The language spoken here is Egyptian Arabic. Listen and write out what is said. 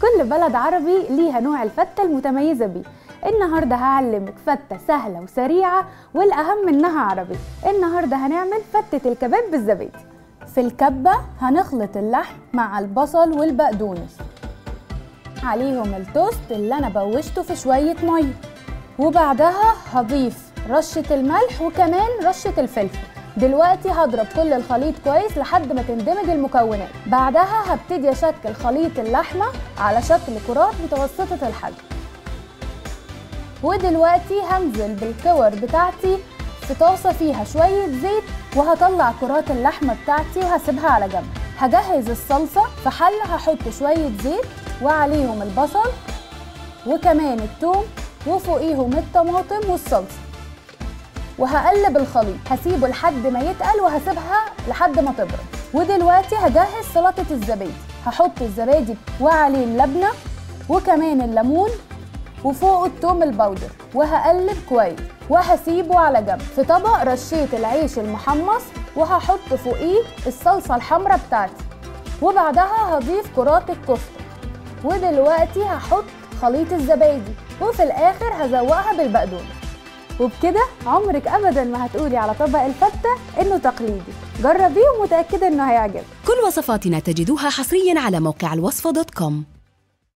كل بلد عربي ليها نوع الفتة المتميزة بيه النهاردة هعلمك فتة سهلة وسريعة والأهم إنها عربي النهاردة هنعمل فتة الكباب بالزبادي في الكبة هنخلط اللحم مع البصل والبقدونس عليهم التوست اللي أنا بوشته في شوية مية وبعدها هضيف رشة الملح وكمان رشة الفلفل دلوقتي هضرب كل الخليط كويس لحد ما تندمج المكونات بعدها هبتدي اشكل خليط اللحمه على شكل كرات متوسطه الحجم ودلوقتي هنزل بالكور بتاعتي في طاسه فيها شويه زيت وهطلع كرات اللحمه بتاعتي وهسيبها على جنب هجهز الصلصه في حله هحط شويه زيت وعليهم البصل وكمان الثوم وفوقيهم الطماطم والصلصه وهقلب الخليط هسيبه لحد ما يتقل وهسيبها لحد ما تبرد ودلوقتي هجهز سلطة الزبادي هحط الزبادي وعليه اللبنة وكمان الليمون وفوقه التوم البودر وهقلب كويس وهسيبه على جنب في طبق رشيت العيش المحمص وهحط فوقيه الصلصة الحمراء بتاعتي وبعدها هضيف كرات الكفتة ودلوقتي هحط خليط الزبادي وفي الاخر هزوقها بالبقدونس وبكده عمرك ابدا ما هتقولي على طبق الفته انه تقليدي جربيه ومتاكده انه هيعجبك كل وصفاتنا تجدوها حصريا على موقع الوصفة دوت كوم